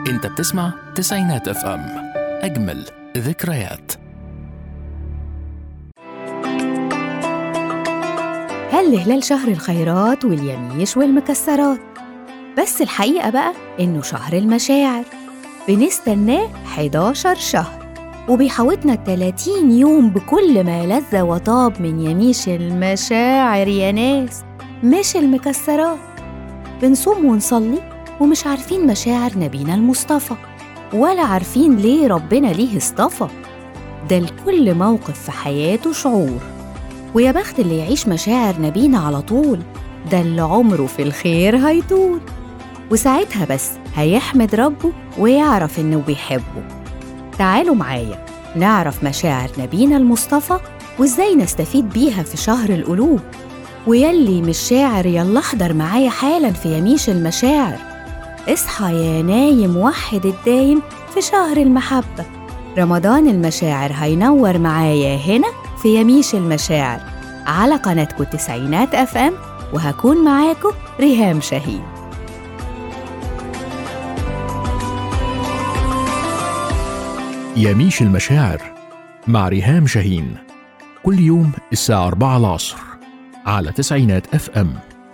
انت بتسمع تسعينات اف ام اجمل ذكريات هل هلال شهر الخيرات واليميش والمكسرات بس الحقيقة بقى إنه شهر المشاعر بنستناه 11 شهر وبيحوطنا 30 يوم بكل ما لذ وطاب من يميش المشاعر يا ناس مش المكسرات بنصوم ونصلي ومش عارفين مشاعر نبينا المصطفى ولا عارفين ليه ربنا ليه اصطفى ده لكل موقف في حياته شعور ويا بخت اللي يعيش مشاعر نبينا على طول ده اللي عمره في الخير هيطول وساعتها بس هيحمد ربه ويعرف إنه بيحبه تعالوا معايا نعرف مشاعر نبينا المصطفى وإزاي نستفيد بيها في شهر القلوب ويلي مش شاعر يلا احضر معايا حالا في يميش المشاعر اصحى يا نايم وحد الدايم في شهر المحبة رمضان المشاعر هينور معايا هنا في يميش المشاعر على قناتكم التسعينات اف ام وهكون معاكم ريهام شاهين يميش المشاعر مع ريهام شاهين كل يوم الساعة 4 العصر على تسعينات اف ام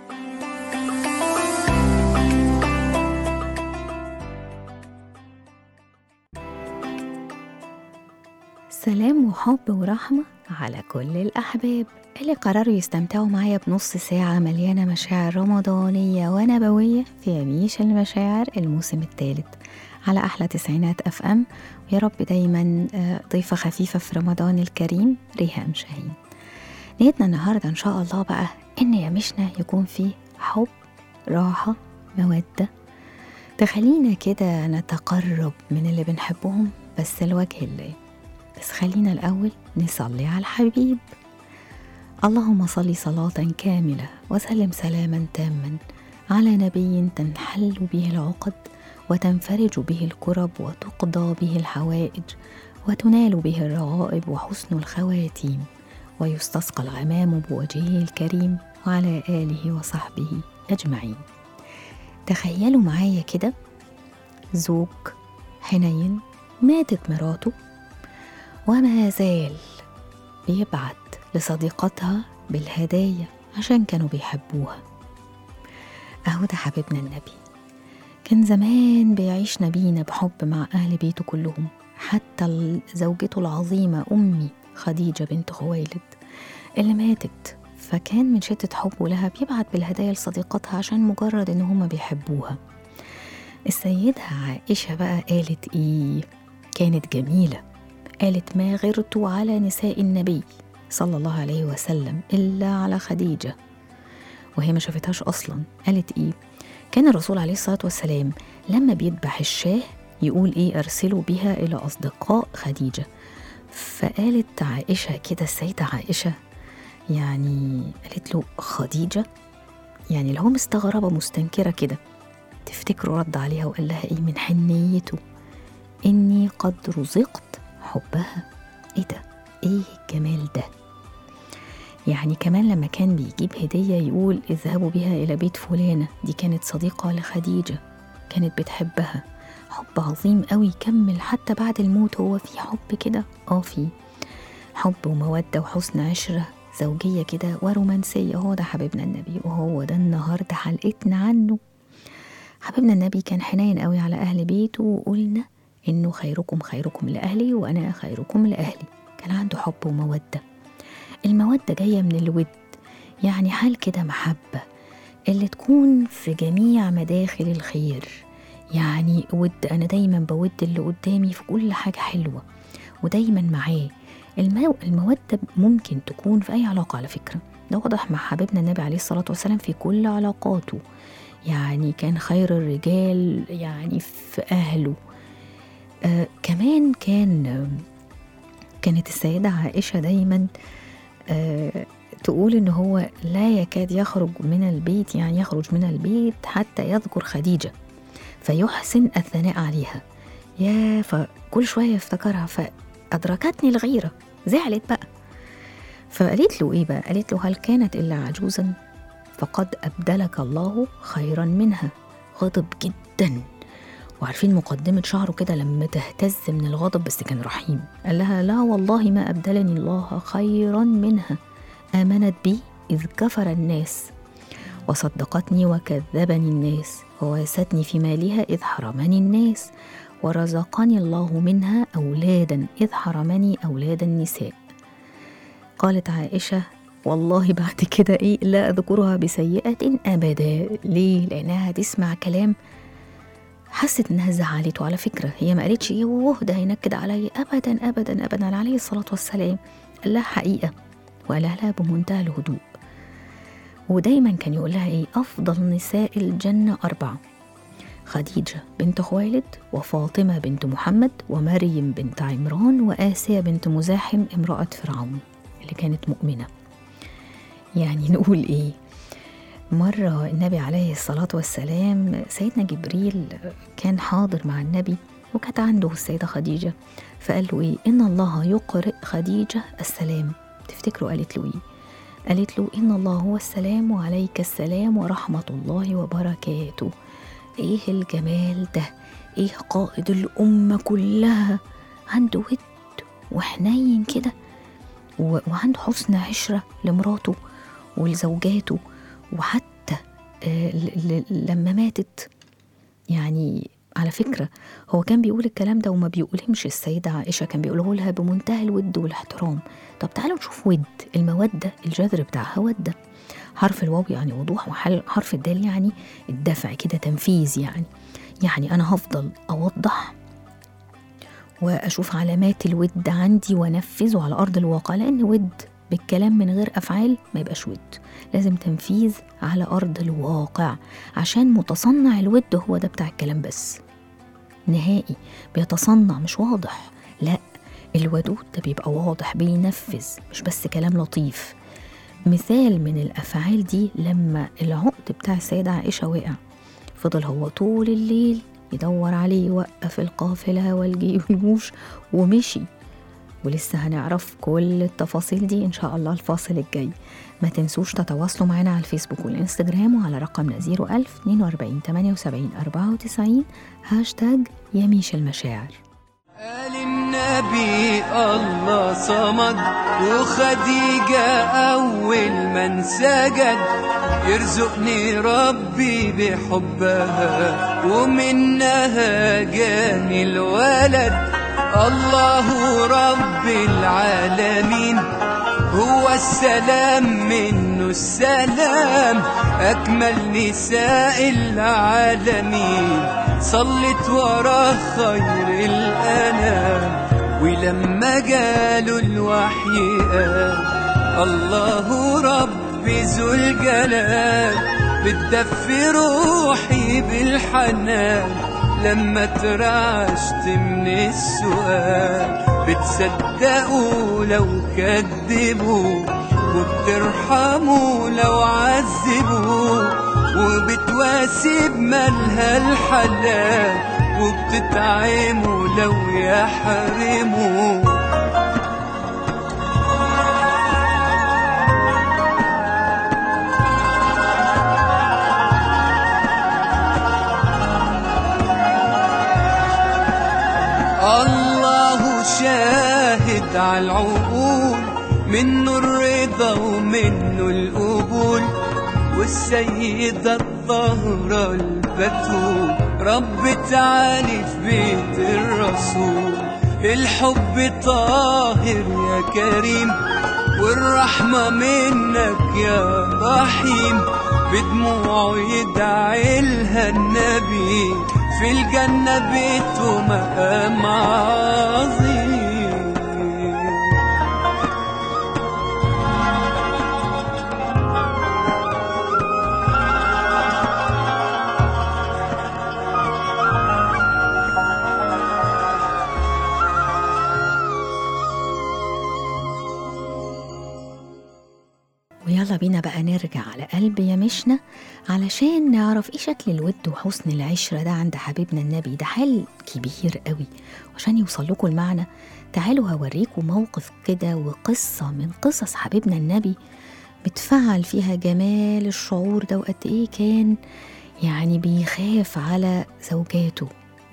سلام وحب ورحمة على كل الأحباب اللي قرروا يستمتعوا معايا بنص ساعة مليانة مشاعر رمضانية ونبوية في يميش المشاعر الموسم الثالث على أحلى تسعينات أف أم ويا رب دايما آه، ضيفة خفيفة في رمضان الكريم ريهام شاهين نيتنا النهاردة إن شاء الله بقى إن يميشنا يكون فيه حب راحة مودة تخلينا كده نتقرب من اللي بنحبهم بس لوجه الله بس خلينا الأول نصلي على الحبيب اللهم صل صلاة كاملة وسلم سلاما تاما على نبي تنحل به العقد وتنفرج به الكرب وتقضى به الحوائج وتنال به الرغائب وحسن الخواتيم ويستسقى الغمام بوجهه الكريم وعلى آله وصحبه أجمعين تخيلوا معايا كده زوج حنين ماتت مراته وما زال بيبعت لصديقتها بالهدايا عشان كانوا بيحبوها أهو ده حبيبنا النبي كان زمان بيعيش نبينا بحب مع أهل بيته كلهم حتى ال- زوجته العظيمة أمي خديجة بنت خويلد اللي ماتت فكان من شدة حبه لها بيبعت بالهدايا لصديقتها عشان مجرد إن هما بيحبوها السيدة عائشة بقى قالت إيه كانت جميلة قالت ما غرت على نساء النبي صلى الله عليه وسلم إلا على خديجة وهي ما شافتهاش أصلا قالت إيه كان الرسول عليه الصلاة والسلام لما بيذبح الشاه يقول إيه أرسلوا بها إلى أصدقاء خديجة فقالت عائشة كده السيدة عائشة يعني قالت له خديجة يعني اللي هو مستغربة مستنكرة كده تفتكروا رد عليها وقال لها إيه من حنيته إني قد رزقت حبها إيه ده إيه الجمال ده يعني كمان لما كان بيجيب هدية يقول اذهبوا بها إلى بيت فلانة دي كانت صديقة لخديجة كانت بتحبها حب عظيم قوي كمل حتى بعد الموت هو في حب كده اه في حب ومودة وحسن عشرة زوجية كده ورومانسية هو ده حبيبنا النبي وهو ده النهاردة حلقتنا عنه حبيبنا النبي كان حنين قوي على أهل بيته وقلنا إنه خيركم خيركم لأهلي وأنا خيركم لأهلي كان عنده حب ومودة المودة جاية من الود يعني حال كده محبة اللي تكون في جميع مداخل الخير يعني ود أنا دايما بود اللي قدامي في كل حاجة حلوة ودايما معاه المو... المودة ممكن تكون في أي علاقة على فكرة ده واضح مع حبيبنا النبي عليه الصلاة والسلام في كل علاقاته يعني كان خير الرجال يعني في أهله آه كمان كان آه كانت السيدة عائشة دايما آه تقول إن هو لا يكاد يخرج من البيت يعني يخرج من البيت حتى يذكر خديجة فيحسن الثناء عليها يا فكل شوية يفتكرها فأدركتني الغيرة زعلت بقى فقالت له إيه بقى قالت له هل كانت إلا عجوزا فقد أبدلك الله خيرا منها غضب جدا وعارفين مقدمة شعره كده لما تهتز من الغضب بس كان رحيم قال لها لا والله ما أبدلني الله خيرا منها آمنت بي إذ كفر الناس وصدقتني وكذبني الناس وواستني في مالها إذ حرمني الناس ورزقني الله منها أولادا إذ حرمني أولاد النساء قالت عائشة والله بعد كده إيه لا أذكرها بسيئة أبدا ليه؟ لأنها هتسمع كلام حست إنها زعلته على فكرة هي ما قالتش إيه وه ده هينكد عليا أبدا أبدا أبدا عليه الصلاة والسلام قال لها حقيقة وقالها لها بمنتهى الهدوء ودايما كان يقول لها إيه أفضل نساء الجنة أربعة خديجة بنت خويلد وفاطمة بنت محمد ومريم بنت عمران وآسيا بنت مزاحم امرأة فرعون اللي كانت مؤمنة يعني نقول إيه مرة النبي عليه الصلاة والسلام سيدنا جبريل كان حاضر مع النبي وكانت عنده السيدة خديجة فقال له إيه إن الله يقرئ خديجة السلام تفتكروا قالت له إيه قالت له إن الله هو السلام وعليك السلام ورحمة الله وبركاته إيه الجمال ده إيه قائد الأمة كلها عنده ود وحنين كده و- وعنده حسن عشرة لمراته ولزوجاته وحتى آه، ل- ل- لما ماتت يعني على فكرة هو كان بيقول الكلام ده وما بيقولهمش السيدة عائشة كان بيقوله لها بمنتهى الود والاحترام طب تعالوا نشوف ود المودة الجذر بتاعها ودة حرف الواو يعني وضوح وحرف الدال يعني الدفع كده تنفيذ يعني يعني أنا هفضل أوضح وأشوف علامات الود عندي وأنفذه على أرض الواقع لأن ود بالكلام من غير أفعال ما يبقاش ود لازم تنفيذ على أرض الواقع عشان متصنع الود هو ده بتاع الكلام بس نهائي بيتصنع مش واضح لا الودود ده بيبقى واضح بينفذ مش بس كلام لطيف مثال من الأفعال دي لما العقد بتاع السيدة عائشة وقع فضل هو طول الليل يدور عليه يوقف القافلة والجي والجوش ومشي ولسه هنعرف كل التفاصيل دي إن شاء الله الفاصل الجاي ما تنسوش تتواصلوا معنا على الفيسبوك والإنستجرام وعلى رقمنا 01000 42 78 94 هاشتاج يميش المشاعر قال النبي الله صمد وخديجة أول من سجد يرزقني ربي بحبها ومنها جاني الولد الله رب العالمين هو السلام منه السلام أكمل نساء العالمين صلت ورا خير الأنام ولما جاله الوحي قال الله رب ذو الجلال بتدفي روحي بالحنان لما ترعشت من السؤال بتصدقوا لو كذبوا وبترحموا لو عذبوا وبتواسي بمالها الحلال وبتتعموا لو يحرموا الله شاهد على العقول منه الرضا ومنه القبول والسيدة الطاهرة البتول رب تعالي في بيت الرسول الحب طاهر يا كريم والرحمة منك يا رحيم بدموعه يدعي لها النبي في الجنة بيت ومقام عظيم ويلا بينا بقى نرجع على قلب يمشنا علشان نعرف ايه شكل الود وحسن العشرة ده عند حبيبنا النبي ده حال كبير قوي وعشان يوصل لكم المعنى تعالوا هوريكم موقف كده وقصة من قصص حبيبنا النبي بتفعل فيها جمال الشعور ده وقد ايه كان يعني بيخاف على زوجاته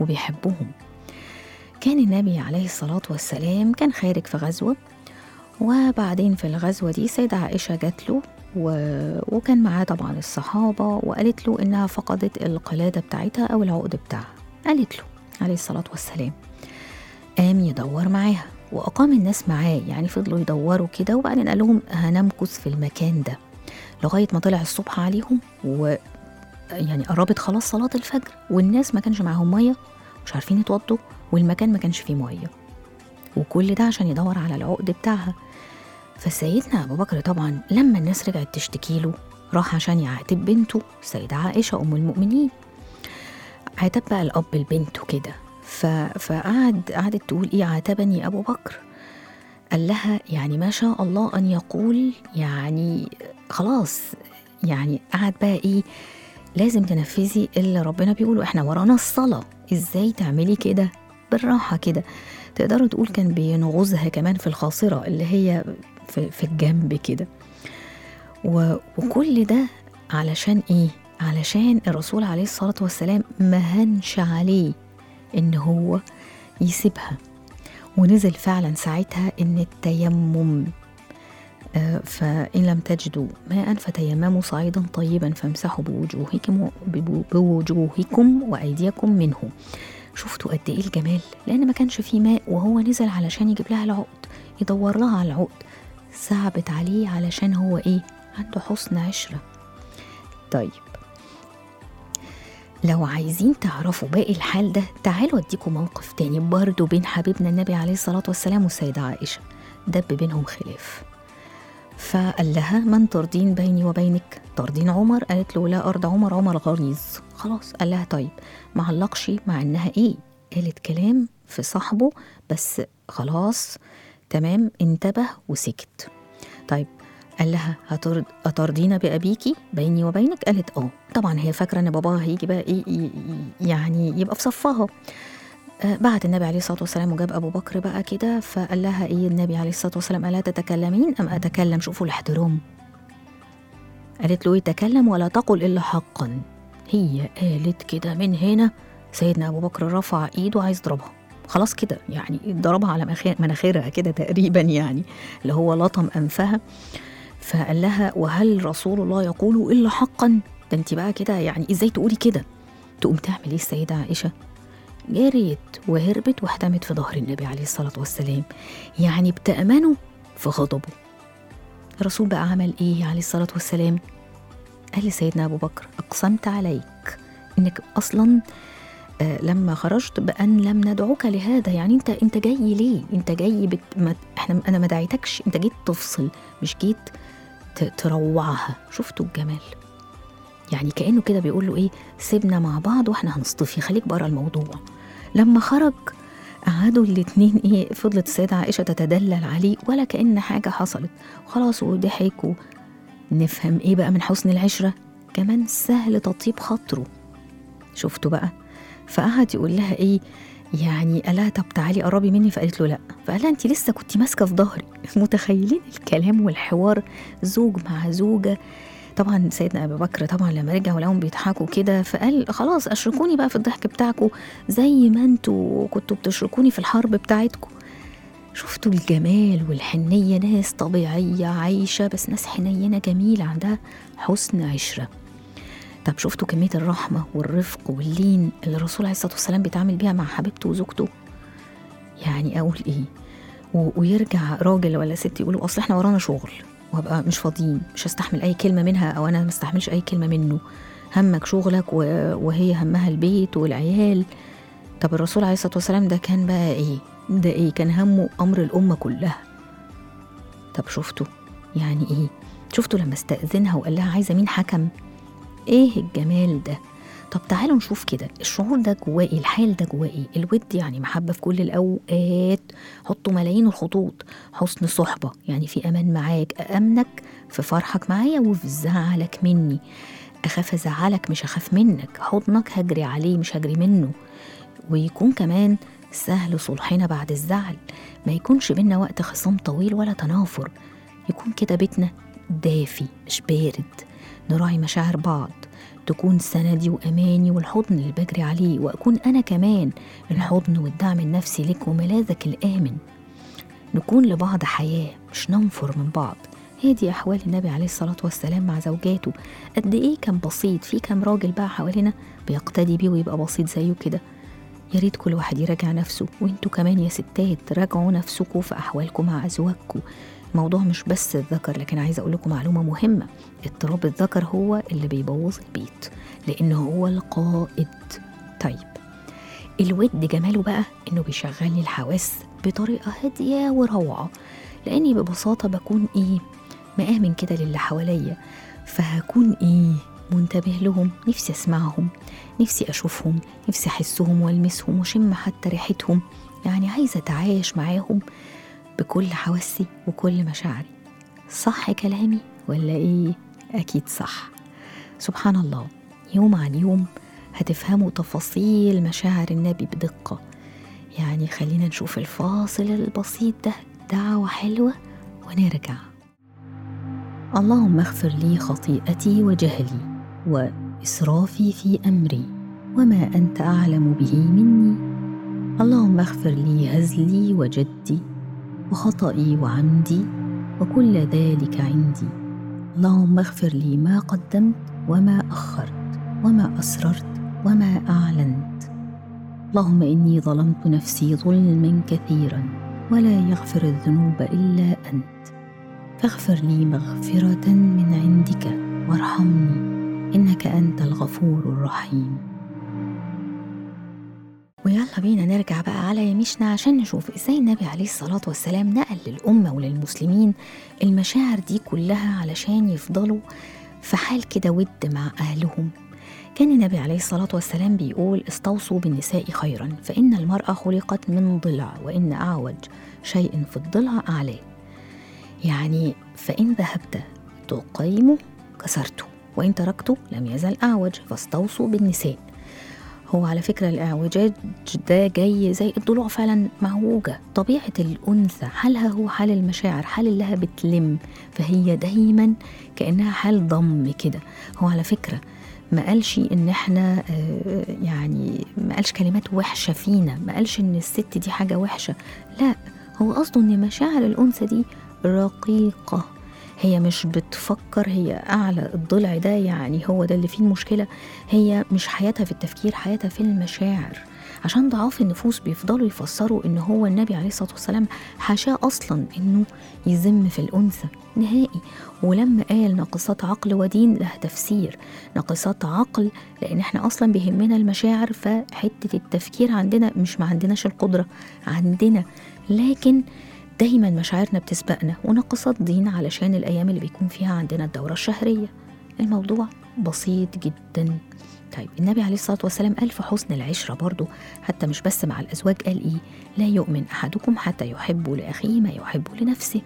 وبيحبهم كان النبي عليه الصلاة والسلام كان خارج في غزوة وبعدين في الغزوة دي سيدة عائشة جات له و... وكان معاه طبعا الصحابة وقالت له إنها فقدت القلادة بتاعتها أو العقد بتاعها قالت له عليه الصلاة والسلام قام يدور معاها وأقام الناس معاه يعني فضلوا يدوروا كده وبعدين قال لهم هنمكث في المكان ده لغاية ما طلع الصبح عليهم و يعني قربت خلاص صلاة الفجر والناس ما كانش معاهم مية مش عارفين يتوضوا والمكان ما كانش فيه مية وكل ده عشان يدور على العقد بتاعها فسيدنا أبو بكر طبعا لما الناس رجعت تشتكي له راح عشان يعاتب بنته السيدة عائشة أم المؤمنين عاتب بقى الأب لبنته كده ف... فقعد قعدت تقول إيه عاتبني أبو بكر قال لها يعني ما شاء الله أن يقول يعني خلاص يعني قعد بقى إيه لازم تنفذي اللي ربنا بيقوله احنا ورانا الصلاة ازاي تعملي كده بالراحة كده تقدروا تقول كان بينغزها كمان في الخاصرة اللي هي في, في الجنب كده و- وكل ده علشان ايه علشان الرسول عليه الصلاة والسلام ما هنش عليه ان هو يسيبها ونزل فعلا ساعتها ان التيمم آه، فإن لم تجدوا ماء فتيمموا صعيدا طيبا فامسحوا بوجوهكم ببو- بوجوهكم وأيديكم منه شفتوا قد إيه الجمال لأن ما كانش فيه ماء وهو نزل علشان يجيب لها العقد يدور لها على العقد صعبت عليه علشان هو إيه عنده حسن عشرة طيب لو عايزين تعرفوا باقي الحال ده تعالوا اديكم موقف تاني برضه بين حبيبنا النبي عليه الصلاة والسلام والسيدة عائشة دب بينهم خلاف فقال لها من ترضين بيني وبينك ترضين عمر قالت له لا أرضى عمر عمر غليظ خلاص قال لها طيب ما علقش مع إنها إيه قالت كلام في صاحبه بس خلاص تمام انتبه وسكت طيب قال لها هترد أترضين بأبيكي بيني وبينك قالت اه طبعا هي فاكرة إن باباها هيجي بقى إيه ي- ي- يعني يبقى في صفها آه، بعت النبي عليه الصلاه والسلام وجاب ابو بكر بقى كده فقال لها ايه النبي عليه الصلاه والسلام الا تتكلمين ام اتكلم شوفوا الاحترام قالت له ايه تكلم ولا تقل الا حقا هي قالت كده من هنا سيدنا ابو بكر رفع ايده عايز يضربها خلاص كده يعني ضربها على مخا- مناخيرها كده تقريبا يعني اللي هو لطم انفها فقال لها وهل رسول الله يقول الا حقا ده انت بقى كده يعني ازاي تقولي كده تقوم تعمل ايه السيده عائشه جريت وهربت واحتمت في ظهر النبي عليه الصلاة والسلام يعني بتأمنه في غضبه الرسول بقى عمل ايه عليه الصلاة والسلام قال لسيدنا أبو بكر أقسمت عليك إنك أصلا آه لما خرجت بأن لم ندعوك لهذا يعني أنت أنت جاي ليه؟ أنت جاي بت... ما... إحنا أنا ما دعيتكش أنت جيت تفصل مش جيت ت... تروعها شفتوا الجمال يعني كأنه كده بيقول له إيه سيبنا مع بعض وإحنا هنصطفي خليك بره الموضوع لما خرج قعدوا الاتنين ايه فضلت السيدة عائشة تتدلل عليه ولا كأن حاجة حصلت خلاص وضحكوا نفهم ايه بقى من حسن العشرة كمان سهل تطيب خاطره شفتوا بقى فقعد يقول لها ايه يعني قال لها طب تعالي قربي مني فقالت له لا فقال لها انت لسه كنت ماسكه في ظهري متخيلين الكلام والحوار زوج مع زوجه طبعا سيدنا ابو بكر طبعا لما رجع ولقاهم بيضحكوا كده فقال خلاص اشركوني بقى في الضحك بتاعكم زي ما انتوا كنتوا بتشركوني في الحرب بتاعتكم شفتوا الجمال والحنية ناس طبيعية عايشة بس ناس حنينة جميلة عندها حسن عشرة طب شفتوا كمية الرحمة والرفق واللين اللي الرسول عليه الصلاة والسلام بيتعامل بيها مع حبيبته وزوجته يعني أقول إيه و- ويرجع راجل ولا ست يقولوا أصل إحنا ورانا شغل وهبقى مش فاضيين مش هستحمل أي كلمة منها أو أنا ما استحملش أي كلمة منه همك شغلك و- وهي همها البيت والعيال طب الرسول عليه الصلاة والسلام ده كان بقى إيه ده إيه كان همه أمر الأمة كلها طب شفتوا يعني إيه شفتوا لما استأذنها وقال لها عايزة مين حكم ايه الجمال ده طب تعالوا نشوف كده الشعور ده جواه ايه الحال ده جواه ايه الود يعني محبة في كل الأوقات حطوا ملايين الخطوط حسن صحبة يعني في أمان معاك أأمنك في فرحك معايا وفي زعلك مني أخاف أزعلك مش أخاف منك حضنك هجري عليه مش هجري منه ويكون كمان سهل صلحنا بعد الزعل ما يكونش بينا وقت خصام طويل ولا تنافر يكون كده بيتنا دافي مش بارد نراعي مشاعر بعض تكون سندي وأماني والحضن اللي بجري عليه وأكون أنا كمان الحضن والدعم النفسي لك وملاذك الآمن نكون لبعض حياة مش ننفر من بعض هي دي أحوال النبي عليه الصلاة والسلام مع زوجاته قد إيه كان بسيط في كام راجل بقى حوالينا بيقتدي بيه ويبقى بسيط زيه كده يا ريت كل واحد يراجع نفسه وانتوا كمان يا ستات راجعوا نفسكم في أحوالكم مع أزواجكم الموضوع مش بس الذكر لكن عايزة أقول لكم معلومة مهمة اضطراب الذكر هو اللي بيبوظ البيت لأنه هو القائد طيب الود جماله بقى إنه بيشغل لي الحواس بطريقة هادية وروعة لأني ببساطة بكون إيه مآمن كده للي حواليا فهكون إيه منتبه لهم نفسي أسمعهم نفسي أشوفهم نفسي أحسهم وألمسهم وأشم حتى ريحتهم يعني عايزة أتعايش معاهم بكل حواسي وكل مشاعري صح كلامي ولا إيه؟ أكيد صح سبحان الله يوم عن يوم هتفهموا تفاصيل مشاعر النبي بدقة يعني خلينا نشوف الفاصل البسيط ده دعوة حلوة ونرجع اللهم اغفر لي خطيئتي وجهلي وإسرافي في أمري وما أنت أعلم به مني اللهم اغفر لي هزلي وجدي وخطئي وعمدي وكل ذلك عندي اللهم اغفر لي ما قدمت وما أخرت وما أسررت وما أعلنت اللهم إني ظلمت نفسي ظلما كثيرا ولا يغفر الذنوب إلا أنت فاغفر لي مغفرة من عندك وارحمني إنك أنت الغفور الرحيم ويلا بينا نرجع بقى على يميشنا عشان نشوف ازاي النبي عليه الصلاة والسلام نقل للأمة وللمسلمين المشاعر دي كلها علشان يفضلوا في حال كده ود مع أهلهم كان النبي عليه الصلاة والسلام بيقول استوصوا بالنساء خيرا فإن المرأة خلقت من ضلع وإن أعوج شيء في الضلع أعلاه يعني فإن ذهبت تقيمه كسرته وإن تركته لم يزل أعوج فاستوصوا بالنساء هو على فكرة الإعوجاج ده جاي زي الضلوع فعلا معوجة طبيعة الأنثى حالها هو حال المشاعر حال اللي لها بتلم فهي دايما كأنها حال ضم كده هو على فكرة ما قالش ان احنا آه، يعني ما قالش كلمات وحشة فينا ما قالش ان الست دي حاجة وحشة لا هو قصده ان مشاعر الأنثى دي رقيقة هي مش بتفكر هي أعلى الضلع ده يعني هو ده اللي فيه المشكلة هي مش حياتها في التفكير حياتها في المشاعر عشان ضعاف النفوس بيفضلوا يفسروا ان هو النبي عليه الصلاه والسلام حاشاه اصلا انه يذم في الانثى نهائي ولما قال ناقصات عقل ودين لها تفسير ناقصات عقل لان احنا اصلا بيهمنا المشاعر فحته التفكير عندنا مش ما عندناش القدره عندنا لكن دايما مشاعرنا بتسبقنا وناقصات دين علشان الايام اللي بيكون فيها عندنا الدوره الشهريه الموضوع بسيط جدا طيب النبي عليه الصلاة والسلام قال في حسن العشرة برضو حتى مش بس مع الأزواج قال إيه لا يؤمن أحدكم حتى يحب لأخيه ما يحب لنفسه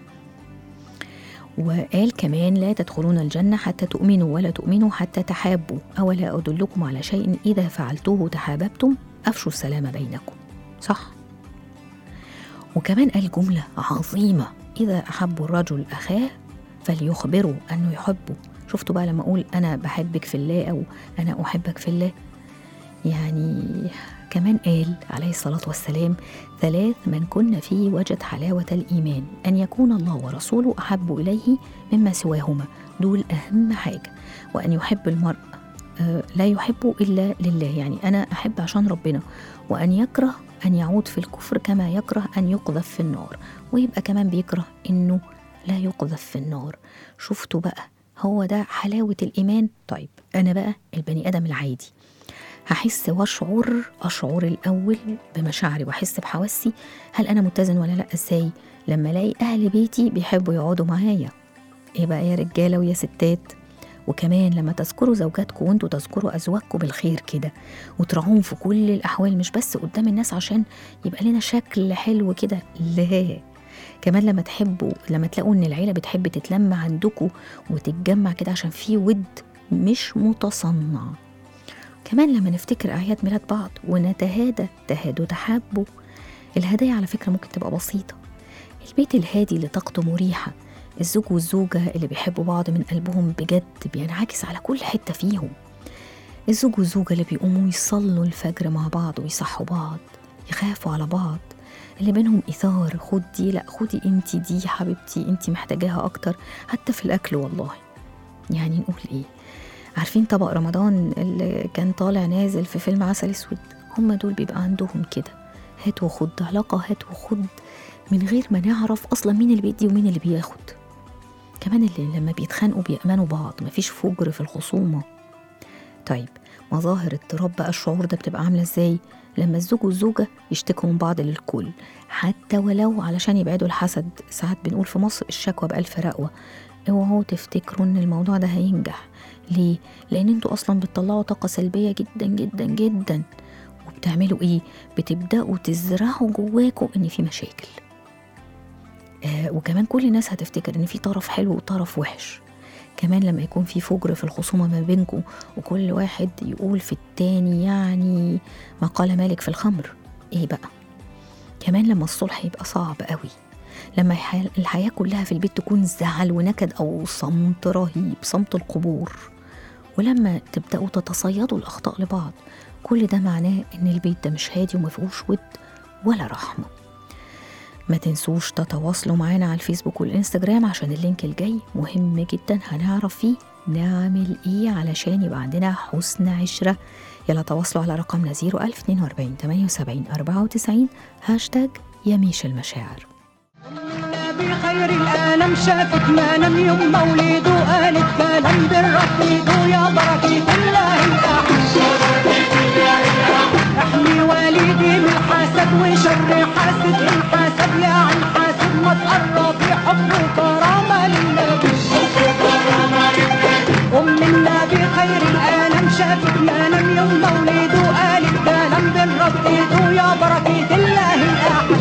وقال كمان لا تدخلون الجنة حتى تؤمنوا ولا تؤمنوا حتى تحابوا أولا أدلكم على شيء إذا فعلتوه تحاببتم أفشوا السلام بينكم صح وكمان قال جملة عظيمة إذا أحب الرجل أخاه فليخبره أنه يحبه شفتوا بقى لما أقول أنا بحبك في الله أو أنا أحبك في الله يعني كمان قال عليه الصلاة والسلام ثلاث من كن فيه وجد حلاوة الإيمان أن يكون الله ورسوله أحب إليه مما سواهما دول أهم حاجة وأن يحب المرء آه، لا يحب إلا لله يعني أنا أحب عشان ربنا وأن يكره أن يعود في الكفر كما يكره أن يقذف في النار ويبقى كمان بيكره إنه لا يقذف في النار شفتوا بقى هو ده حلاوة الإيمان طيب أنا بقى البني آدم العادي هحس واشعر اشعر الاول بمشاعري واحس بحواسي هل انا متزن ولا لا ازاي لما الاقي اهل بيتي بيحبوا يقعدوا معايا ايه بقى يا رجاله ويا ستات وكمان لما تذكروا زوجاتكم وانتوا تذكروا ازواجكم بالخير كده وتراعوهم في كل الاحوال مش بس قدام الناس عشان يبقى لنا شكل حلو كده لا كمان لما تحبوا لما تلاقوا ان العيله بتحب تتلم عندكم وتتجمع كده عشان في ود مش متصنع كمان لما نفتكر أعياد ميلاد بعض ونتهادى تهادوا تحابوا الهدايا على فكرة ممكن تبقى بسيطة البيت الهادي اللي طاقته مريحة الزوج والزوجة اللي بيحبوا بعض من قلبهم بجد بينعكس على كل حتة فيهم الزوج والزوجة اللي بيقوموا يصلوا الفجر مع بعض ويصحوا بعض يخافوا على بعض اللي بينهم إثار خد دي لا خدي انت دي حبيبتي انت محتاجاها أكتر حتى في الأكل والله يعني نقول إيه عارفين طبق رمضان اللي كان طالع نازل في فيلم عسل اسود هم دول بيبقى عندهم كده هات وخد علاقة هات وخد من غير ما نعرف اصلا مين اللي بيدي ومين اللي بياخد كمان اللي لما بيتخانقوا بيأمنوا بعض مفيش فجر في الخصومة طيب مظاهر اضطراب بقى الشعور ده بتبقى عاملة ازاي لما الزوج والزوجة يشتكوا من بعض للكل حتى ولو علشان يبعدوا الحسد ساعات بنقول في مصر الشكوى بألف رقوة اوعوا تفتكروا ان الموضوع ده هينجح ليه؟ لان انتوا اصلا بتطلعوا طاقة سلبية جدا جدا جدا وبتعملوا ايه؟ بتبدأوا تزرعوا جواكوا ان في مشاكل آه وكمان كل الناس هتفتكر ان في طرف حلو وطرف وحش كمان لما يكون في فجر في الخصومة ما بينكم وكل واحد يقول في التاني يعني ما قال مالك في الخمر ايه بقى كمان لما الصلح يبقى صعب قوي لما الحياة- الحياة كلها في البيت تكون زعل ونكد أو صمت رهيب صمت القبور ولما تبدأوا تتصيدوا الأخطاء لبعض كل ده معناه إن البيت ده مش هادي ومفيهوش ود ولا رحمة ما تنسوش تتواصلوا معانا على الفيسبوك والإنستجرام عشان اللينك الجاي مهم جدا هنعرف فيه نعمل إيه علشان يبقى عندنا حسن عشرة يلا تواصلوا على رقمنا 01042 78 94 هاشتاج يميش المشاعر بخير العالم شافت ما لم يوم مولده قالت كلام بالرفيد يا بركة الله الأحد احمي والدي من حسد وشر حاسد ان حسد يا عن حاسد ما تقرب حب وكرامة للنبي أم النبي خير العالم شافت ما لم يوم مولده قالت كلام بالرفيد يا بركة الله الأحد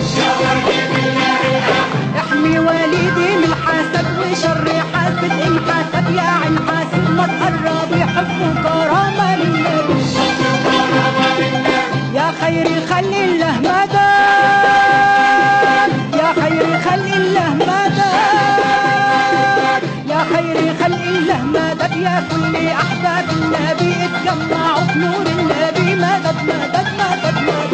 احمي والدي من حسد وشر حاسد ان حسد يا عين حاسد ما تقرب يحب كرامة للنبي يا خير خل الله مدام يا خير خل الله مدام يا خير خل الله مدد يا كل احباب النبي اتجمعوا في نور النبي مدد مدد مدد مدد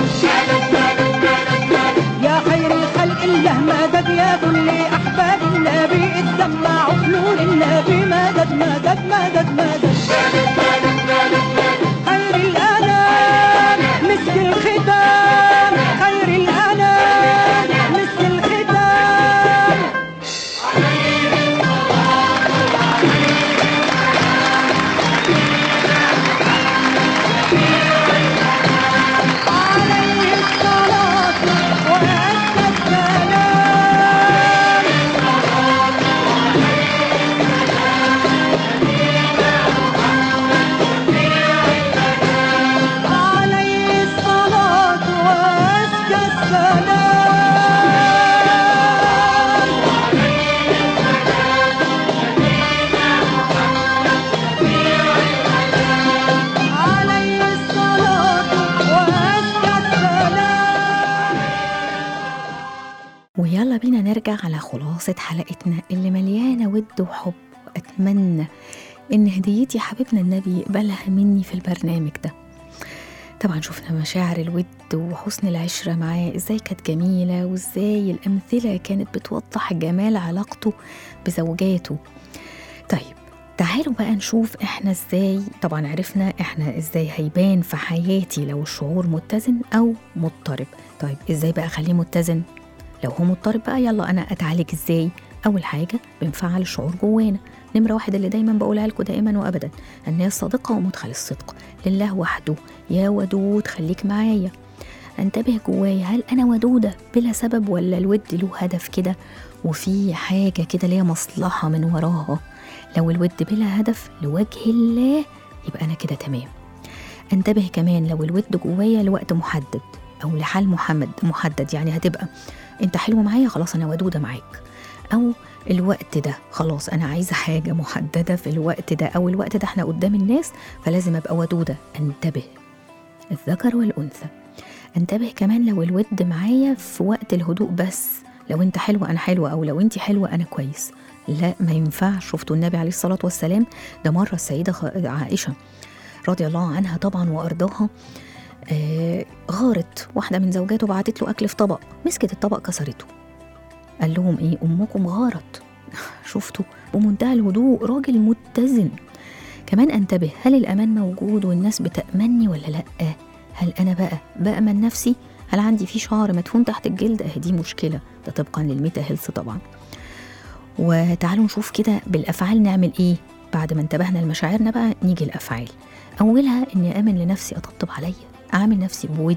يا خير خلق الله مدد يا كل احباب النبي اتجمعوا في نور النبي مدد مدد مدد مدد خير الانام مسك الختام خير الانام مسك الختام عليه الصلاة وأزكى السلام عليه الصلاة وأزكى السلام عليه الصلاة وأزكى السلام ويلا بينا نرجع على خلاصة حلقتنا اللي مليانة ود وحب وأتمنى إن هديتي حبيبنا النبي يقبلها مني في البرنامج ده طبعا شفنا مشاعر الود وحسن العشرة معاه ازاي كانت جميلة وازاي الأمثلة كانت بتوضح جمال علاقته بزوجاته طيب تعالوا بقى نشوف احنا ازاي طبعا عرفنا احنا ازاي هيبان في حياتي لو الشعور متزن او مضطرب طيب ازاي بقى اخليه متزن لو هو مضطرب بقى يلا انا اتعالج ازاي اول حاجه بنفعل الشعور جوانا نمره واحد اللي دايما بقولها لكم دائما وابدا النية الصادقه ومدخل الصدق لله وحده يا ودود خليك معايا انتبه جوايا هل انا ودوده بلا سبب ولا الود له هدف كده وفي حاجه كده ليها مصلحه من وراها لو الود بلا هدف لوجه الله يبقى انا كده تمام انتبه كمان لو الود جوايا لوقت محدد او لحال محمد محدد يعني هتبقى انت حلو معايا خلاص انا ودوده معاك او الوقت ده خلاص انا عايزه حاجه محدده في الوقت ده او الوقت ده احنا قدام الناس فلازم ابقى ودوده انتبه الذكر والانثى انتبه كمان لو الود معايا في وقت الهدوء بس لو انت حلوه انا حلوه او لو انت حلوه انا كويس لا ما ينفعش شفتوا النبي عليه الصلاه والسلام ده مره السيده خ- عائشه رضي الله عنها طبعا وأرضاها آه غارت واحدة من زوجاته بعتت له أكل في طبق مسكت الطبق كسرته قال لهم إيه أمكم غارت شفتوا بمنتهى الهدوء راجل متزن كمان انتبه هل الأمان موجود والناس بتأمني ولا لأ هل أنا بقى بأمن نفسي هل عندي في شعر مدفون تحت الجلد اه دي مشكلة ده طبقا للميتا هيلث طبعا وتعالوا نشوف كده بالأفعال نعمل إيه بعد ما انتبهنا لمشاعرنا بقى نيجي الأفعال أولها إني أمن لنفسي أطبطب عليا أعمل نفسي بود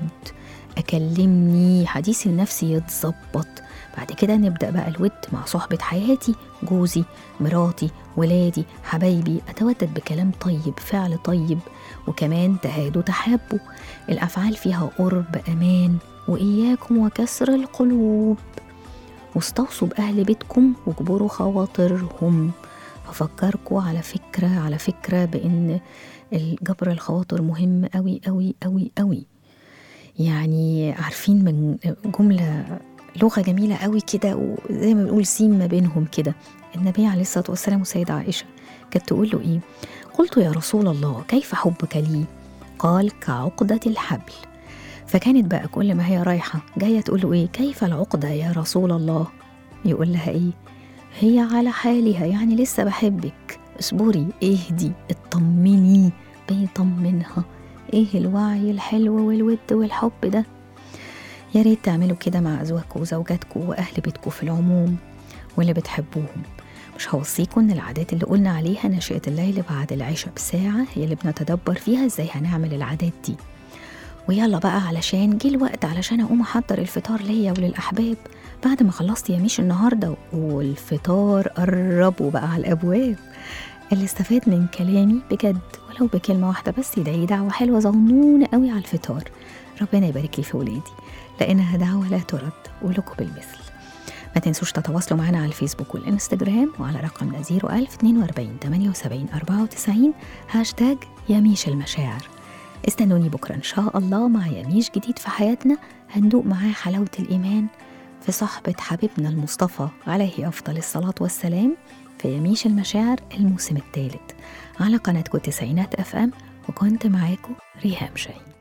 أكلمني حديثي لنفسي يتظبط بعد كده نبدأ بقى الود مع صحبة حياتي جوزي مراتي ولادي حبايبي أتودد بكلام طيب فعل طيب وكمان تهادوا تحابوا الأفعال فيها قرب أمان وإياكم وكسر القلوب واستوصوا بأهل بيتكم واجبروا خواطرهم هفكركم على فكرة على فكرة بإن الجبر الخواطر مهم أوي أوي أوي أوي يعني عارفين من جملة لغة جميلة قوي كده وزي ما بنقول سيم ما بينهم كده النبي عليه الصلاة والسلام وسيدة عائشة كانت تقول له إيه قلت يا رسول الله كيف حبك لي قال كعقدة الحبل فكانت بقى كل ما هي رايحة جاية تقول له إيه كيف العقدة يا رسول الله يقول لها إيه هي على حالها يعني لسه بحبك اصبري اهدي اطمني بيطمنها ايه الوعي الحلو والود والحب ده يا ريت تعملوا كده مع ازواجكم وزوجاتكم واهل بيتكم في العموم واللي بتحبوهم مش هوصيكم ان العادات اللي قلنا عليها نشأة الليل بعد العشاء بساعة هي اللي بنتدبر فيها ازاي هنعمل العادات دي ويلا بقى علشان جه الوقت علشان اقوم احضر الفطار ليا وللاحباب بعد ما خلصت يا ميش النهارده والفطار قرب وبقى على الابواب اللي استفاد من كلامي بجد ولو بكلمه واحده بس يدعي دعوه حلوه ظنونه قوي على الفطار ربنا يبارك لي في ولادي لانها دعوه لا ترد ولكم بالمثل ما تنسوش تتواصلوا معنا على الفيسبوك والانستجرام وعلى رقمنا 01042 78 94 هاشتاج يميش المشاعر استنوني بكرة إن شاء الله مع يميش جديد في حياتنا هندوق معاه حلاوة الإيمان في صحبة حبيبنا المصطفى عليه أفضل الصلاة والسلام في يميش المشاعر الموسم الثالث على قناتكم تسعينات أف أم وكنت معاكم ريهام شاهين